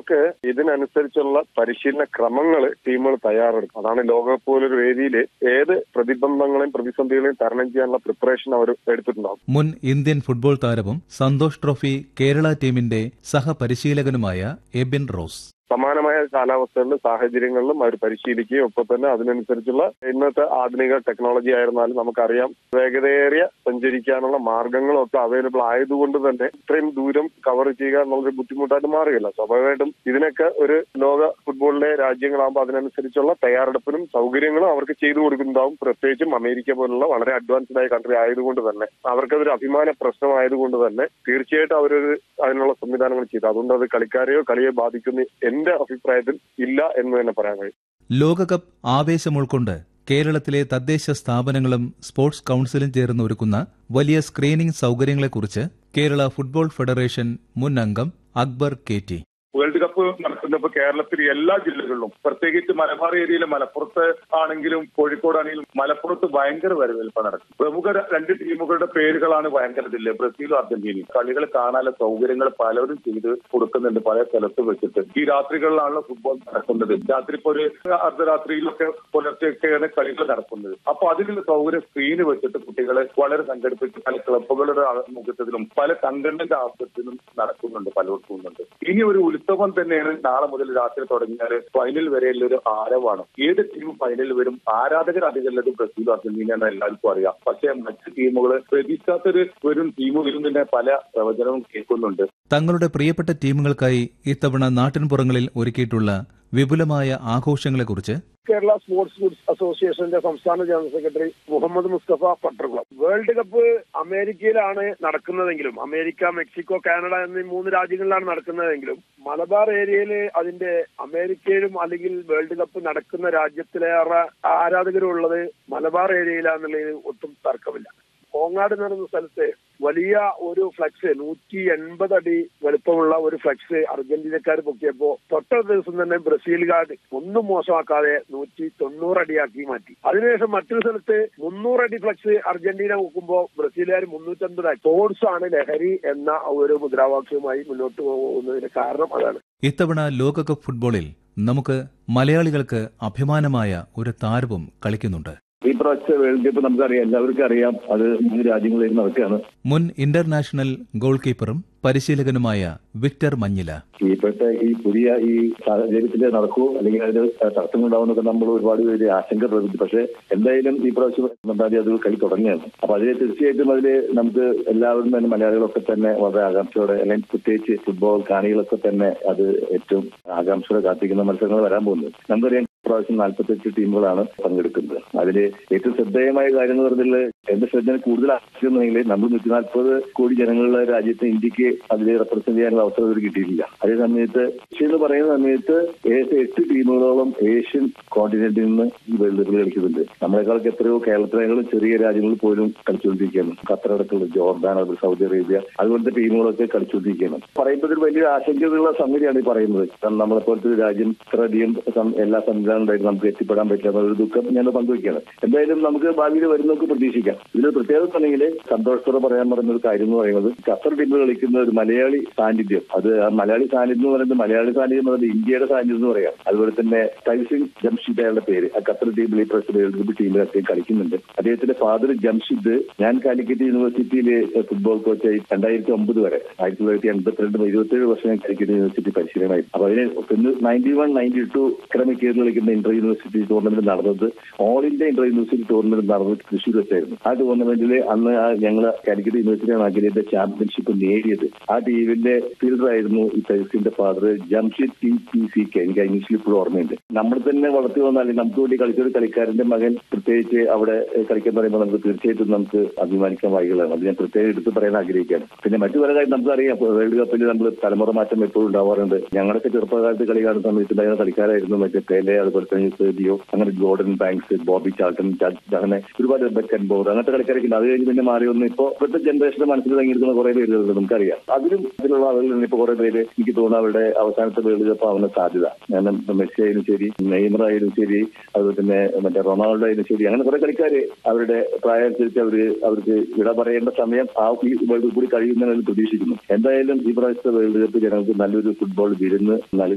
നമുക്ക് ഇതിനനുസരിച്ചുള്ള പരിശീലന ക്രമങ്ങൾ ടീമുകൾ തയ്യാറെടുക്കും അതാണ് ലോകകപ്പ് പോലൊരു വേദിയിൽ ഏത് പ്രതിബന്ധങ്ങളെയും പ്രതിസന്ധികളെയും തരണം ചെയ്യാനുള്ള പ്രിപ്പറേഷൻ അവർ എടുത്തിട്ടുണ്ടാവും മുൻ ഇന്ത്യൻ ഫുട്ബോൾ താരവും സന്തോഷ് ട്രോഫി കേരള ടീമിന്റെ സഹപരിശീലകനുമായ എബിൻ റോസ് സമാനമായ കാലാവസ്ഥകളിലും സാഹചര്യങ്ങളിലും അവർ പരിശീലിക്കുകയും ഒപ്പം തന്നെ അതിനനുസരിച്ചുള്ള ഇന്നത്തെ ആധുനിക ടെക്നോളജി ആയിരുന്നാലും നമുക്കറിയാം വേഗതയേറിയ സഞ്ചരിക്കാനുള്ള മാർഗങ്ങളും ഒക്കെ അവൈലബിൾ ആയതുകൊണ്ട് തന്നെ ഇത്രയും ദൂരം കവർ ചെയ്യുക എന്നുള്ളൊരു ബുദ്ധിമുട്ടായിട്ട് മാറുകയില്ല സ്വാഭാവികമായിട്ടും ഇതിനൊക്കെ ഒരു ലോക ഫുട്ബോളിലെ രാജ്യങ്ങളാകുമ്പോൾ അതിനനുസരിച്ചുള്ള തയ്യാറെടുപ്പിനും സൗകര്യങ്ങളും അവർക്ക് ചെയ്തു കൊടുക്കുന്നതാവും പ്രത്യേകിച്ചും അമേരിക്ക പോലുള്ള വളരെ അഡ്വാൻസ്ഡ് ആയ കൺട്രി ആയതുകൊണ്ട് തന്നെ അവർക്കതൊരു അഭിമാന പ്രശ്നമായതുകൊണ്ട് തന്നെ തീർച്ചയായിട്ടും അവരൊരു അതിനുള്ള സംവിധാനങ്ങൾ ചെയ്തു അതുകൊണ്ട് അത് കളിക്കാരെയോ കളിയെ ബാധിക്കുന്ന എന്റെ അഭിപ്രായത്തിൽ ഇല്ല എന്ന് തന്നെ പറയാൻ കഴിയും ലോകകപ്പ് ആവേശം ഉൾക്കൊണ്ട് കേരളത്തിലെ തദ്ദേശ സ്ഥാപനങ്ങളും സ്പോർട്സ് കൌൺസിലും ചേർന്ന് ഒരുക്കുന്ന വലിയ സ്ക്രീനിംഗ് സൌകര്യങ്ങളെക്കുറിച്ച് കേരള ഫുട്ബോൾ ഫെഡറേഷൻ മുൻ അംഗം Akbar K T world cup നടക്കുന്നപ്പോൾ കേരളത്തിലെ എല്ലാ ജില്ലകളിലും പ്രത്യേകിച്ച് മലബാർ ഏരിയയിലെ മലപ്പുറത്ത് ആണെങ്കിലും കോഴിക്കോടാണെങ്കിലും മലപ്പുറത്ത് ഭയങ്കര വരവേൽപ്പ് നടക്കും പ്രമുഖ രണ്ട് ടീമുകളുടെ പേരുകളാണ് ഭയങ്കര ജില്ല ബ്രസീലും അർജന്റീനയും കളികൾ കാണാനുള്ള സൗകര്യങ്ങൾ പലരും ചെയ്ത് കൊടുക്കുന്നുണ്ട് പല സ്ഥലത്ത് വെച്ചിട്ട് ഈ രാത്രികളിലാണല്ലോ ഫുട്ബോൾ നടക്കുന്നത് രാത്രി ഇപ്പോൾ ഒരു അർദ്ധരാത്രിയിലൊക്കെ പുലർച്ചെയൊക്കെയാണ് കളികൾ നടക്കുന്നത് അപ്പൊ അതിനുള്ള സൗകര്യം സ്ക്രീന് വെച്ചിട്ട് കുട്ടികളെ വളരെ സംഘടിപ്പിച്ച് പല ക്ലബ്ബുകളുടെ മുഖത്തിലും പല സംഘടനയുടെ ആവശ്യത്തിലും നടക്കുന്നുണ്ട് പലർക്കും ഉണ്ട് ഇനി ഒരു ഉത്സവം തന്നെയാണ് നാളെ മുതൽ രാത്രി തുടങ്ങിയാൽ ഫൈനൽ വരെയുള്ള ഒരു ആരവാണ് ഏത് ടീം ഫൈനലിൽ വരും ആരാധകർ അധികമുള്ളത് ബ്രസീലും അർജന്റീനയാണ് എല്ലാവർക്കും അറിയാം പക്ഷേ മറ്റ് ടീമുകൾ പ്രതീക്ഷിക്കാത്തൊരു വരും ടീം വരുന്നതിന്റെ പല പ്രവചനവും കേൾക്കുന്നുണ്ട് തങ്ങളുടെ പ്രിയപ്പെട്ട ടീമുകൾക്കായി ഇത്തവണ നാട്ടിൻപുറങ്ങളിൽ ഒരുക്കിയിട്ടുള്ള വിപുലമായ ആഘോഷങ്ങളെക്കുറിച്ച് കേരള സ്പോർട്സ് ഗുഡ്സ് അസോസിയേഷന്റെ സംസ്ഥാന general secretary Muhammad Mustafa Pattarkulam world cup അമേരിക്കയിലാണ് നടക്കുന്നതെങ്കിലും അമേരിക്ക മെക്സിക്കോ കാനഡ എന്നീ മൂന്ന് രാജ്യങ്ങളിലാണ് നടക്കുന്നതെങ്കിലും മലബാർ ഏരിയയിൽ അതിന്റെ അമേരിക്കയിലും അല്ലെങ്കിൽ വേൾഡ് കപ്പ് നടക്കുന്ന രാജ്യത്തിലേറെ ആരാധകരുള്ളത് മലബാർ ഏരിയയിലാണെന്നുള്ളതിന് ഒട്ടും തർക്കമില്ല കോങ്ങാട് എന്ന് പറയുന്ന സ്ഥലത്ത് വലിയ ഒരു ഫ്ലക്സ് നൂറ്റി എൺപത് അടി വലുപ്പമുള്ള ഒരു ഫ്ലക്സ് അർജന്റീനക്കാർ പൊക്കിയപ്പോ തൊട്ട ദിവസം തന്നെ ബ്രസീലുകാർ ഒന്നും മോശമാക്കാതെ നൂറ്റി തൊണ്ണൂറ് അടിയാക്കി മാറ്റി അതിനുശേഷം മറ്റൊരു സ്ഥലത്ത് മുന്നൂറ് അടി ഫ്ലക്സ് അർജന്റീന പൊക്കുമ്പോൾ ബ്രസീലുകാർ മുന്നൂറ്റമ്പത് ആക്കി സ്പോർട്സ് ആണ് ലഹരി എന്ന ഒരു മുദ്രാവാക്യവുമായി മുന്നോട്ട് പോകുന്നതിന് കാരണം അതാണ് ഇത്തവണ ലോകകപ്പ് ഫുട്ബോളിൽ നമുക്ക് മലയാളികൾക്ക് അഭിമാനമായ ഒരു താരവും കളിക്കുന്നുണ്ട് ഈ പ്രാവശ്യത്തെ വേൾഡ് കപ്പ് നമുക്കറിയാം എല്ലാവർക്കും അറിയാം അത് മൂന്ന് രാജ്യങ്ങളിൽ നടക്കുകയാണ് മുൻ ഇന്റർനാഷണൽ ഗോൾ കീപ്പറും പരിശീലകനുമായ വിക്ടർ മഞ്ഞില ഇപ്പോഴത്തെ ഈ പുതിയ ഈ സാഹചര്യത്തിൽ നടക്കുമോ അല്ലെങ്കിൽ അതിന് തടസ്സങ്ങളുണ്ടാവുന്നൊക്കെ നമ്മൾ ഒരുപാട് പേര് ആശങ്ക പ്രകടിപ്പിച്ചു പക്ഷേ എന്തായാലും ഈ പ്രാവശ്യം ഒന്നാം തീയതി അത് കളി തുടങ്ങിയാണ് അപ്പൊ അതിൽ തീർച്ചയായിട്ടും അതിൽ നമുക്ക് എല്ലാവരും തന്നെ മലയാളികളൊക്കെ തന്നെ വളരെ ആകാംക്ഷയോടെ അല്ലെങ്കിൽ പ്രത്യേകിച്ച് ഫുട്ബോൾ കാണികളൊക്കെ തന്നെ അത് ഏറ്റവും ആകാംക്ഷയോടെ കാത്തിരിക്കുന്ന മത്സരങ്ങൾ വരാൻ പോകുന്നത് നമുക്കറിയാം പ്രാവശ്യം നാൽപ്പത്തെട്ട് ടീമുകളാണ് പങ്കെടുക്കുന്നത് അതിൽ ഏറ്റവും ശ്രദ്ധേയമായ കാര്യം എന്ന് പറഞ്ഞാൽ എന്റെ ശ്രദ്ധ കൂടുതൽ ആകർഷിക്കുന്നെങ്കിൽ നമ്മൾ നൂറ്റി നാൽപ്പത് കോടി ജനങ്ങളുടെ രാജ്യത്ത് ഇന്ത്യക്ക് അതിൽ റെപ്രസെന്റ് ചെയ്യാനുള്ള അവസരം ഒരു കിട്ടിയിട്ടില്ല അതേ സമയത്ത് ഏഷ്യ എന്ന് പറയുന്ന സമയത്ത് ഏകദേശം എട്ട് ടീമുകളോളം ഏഷ്യൻ കോണ്ടിനെന്റിൽ നിന്ന് ഈ വേൾഡ് കപ്പിൽ കളിക്കുന്നുണ്ട് നമ്മളെക്കാളൊക്കെ എത്രയോ കേരളത്തിനേക്കാളും ചെറിയ രാജ്യങ്ങളിൽ പോലും കളിച്ചുകൊണ്ടിരിക്കുകയാണ് ഖത്തർ അടക്കമുള്ള ജോർദാൻ അതുപോലെ സൗദി അറേബ്യ അതുപോലത്തെ ടീമുകളൊക്കെ കളിച്ചുകൊണ്ടിരിക്കുകയാണ് പറയുമ്പോൾ ഒരു വലിയ ആശങ്കയുള്ള സംഗതിയാണ് ഈ പറയുന്നത് കാരണം നമ്മളെ പോലത്തെ ഒരു രാജ്യം ഇത്രയധികം എല്ലാ സംവിധാനം ഉണ്ടായിട്ട് നമുക്ക് എത്തിപ്പെടാൻ പറ്റില്ല ഒരു ദുഃഖം ഞാൻ പങ്കുവയ്ക്കുകയാണ് എന്തായാലും നമുക്ക് ഭാവിയിൽ വരുന്നവർക്ക് പ്രതീക്ഷിക്കാം ഇതിൽ പ്രത്യേകത ഉണ്ടെങ്കിൽ സന്തോഷത്തോടെ പറയാൻ പറയുന്ന ഒരു കാര്യം എന്ന് പറയുന്നത് ഖത്തർ ടീമിൽ കളിക്കുന്ന ഒരു മലയാളി സാന്നിധ്യം അത് ആ മലയാളി സാന്നിധ്യം എന്ന് പറയുന്നത് മലയാളി സാന്നിധ്യം എന്ന് പറയുന്നത് ഇന്ത്യയുടെ സാന്നിധ്യം എന്ന് പറയാം അതുപോലെ തന്നെ ടൈസിംഗ് ജംഷിദ് അയാളുടെ പേര് ആ ഖത്തർ ടീമിൽ ഈ പ്രാവശ്യം വേൾഡ് കപ്പ് ടീമിൽ അദ്ദേഹം കളിക്കുന്നുണ്ട് അദ്ദേഹത്തിന്റെ ഫാദർ ജംഷിദ് ഞാൻ കാലിക്കറ്റ് യൂണിവേഴ്സിറ്റിയിൽ ഫുട്ബോൾ കോച്ചായി രണ്ടായിരത്തി ഒമ്പത് വരെ ആയിരത്തി തൊള്ളായിരത്തി എൺപത്തിരണ്ട് ഇരുപത്തേഴ് വർഷം ഞാൻ കാലിക്കറ്റ് യൂണിവേഴ്സിറ്റി പരിശീലനമായി അപ്പൊ അതിന് ninety one ninety two academic ഇയറിൽ കളിക്കുന്ന ഇന്റർ യൂണിവേഴ്സിറ്റി ടൂർണമെന്റ് നടന്നത് all India inter university tournament നടന്നത് തൃശ്ശൂർ വെച്ചായിരുന്നു ആ ടൂർണമെന്റിൽ അന്ന് ഞങ്ങൾ കാലിക്കറ്റ് യൂണിവേഴ്സിറ്റി അഖിലേന്ത്യ ചാമ്പ്യൻഷിപ്പ് നേടിയത് ആ ടീമിന്റെ ഫീൽഡർ ആയിരുന്നു ഈ തൈസിന്റെ father Jamshid T P C K എനിക്ക് ഇംഗ്ലീഷിൽ ഇപ്പോഴും ഓർമ്മയുണ്ട് നമ്മൾ തന്നെ വളർത്തി വന്നാൽ നമുക്ക് വേണ്ടി കളിച്ചൊരു കളിക്കാരന്റെ മകൻ പ്രത്യേകിച്ച് അവിടെ കളിക്കാൻ പറയുമ്പോൾ നമുക്ക് തീർച്ചയായിട്ടും നമുക്ക് അഭിമാനിക്കാൻ വൈകളാണ് അത് ഞാൻ പ്രത്യേകം എടുത്ത് പറയാൻ ആഗ്രഹിക്കുകയാണ് പിന്നെ മറ്റു പല കാര്യം നമുക്കറിയാം വേൾഡ് കപ്പിൽ നമ്മൾ തലമുറ മാറ്റം എപ്പോഴും ഉണ്ടാവാറുണ്ട് ഞങ്ങളൊക്കെ ചെറുപ്പകാലത്ത് കളി കാണുന്ന സമയത്ത് ഉണ്ടായിരുന്ന കളിക്കാരായിരുന്നു മറ്റേ പേലെ അതുപോലെ തന്നെ സെർജിയോ അങ്ങനെ ജോർഡൻ ബാങ്ക്സ് ബോബി ചാൾട്ടൺ അങ്ങനെ ഒരുപാട് ബെക്കൻ ബോർഡ് അങ്ങനത്തെ കളിക്കാരൊക്കെ ഉണ്ട് അത് കഴിഞ്ഞ് പിന്നെ മാറി വന്ന് ഇപ്പോൾ ഇപ്പോഴത്തെ ജനറേഷന്റെ മനസ്സിൽ തങ്ങിയിരിക്കുന്ന കുറെ പേരുകളുണ്ട് നമുക്കറിയാം അതിലും അതിലുള്ള ആളുകളിൽ ഇപ്പോൾ കുറെ പേര് എനിക്ക് തോന്നുന്നു അവരുടെ അവസാനത്തെ വേൾഡ് കപ്പ് ആവുന്ന സാധ്യത കാരണം മെസ്സി ആയാലും ശരി നെയ്മർ ആയാലും ശരി അതുപോലെ തന്നെ മറ്റേ റൊണാൾഡോ ആയാലും ശരി അങ്ങനെ കുറെ കളിക്കാര് അവരുടെ പ്രായമനുസരിച്ച് അവര് അവർക്ക് വിട പറയേണ്ട സമയം ആ ഈ വേൾഡ് കപ്പ് കൂടി കഴിയുമെന്ന് പ്രതീക്ഷിക്കുന്നു എന്തായാലും ഈ പ്രാവശ്യത്തെ വേൾഡ് കപ്പ് ജനങ്ങൾക്ക് നല്ലൊരു ഫുട്ബോൾ വിരുന്ന് നൽകി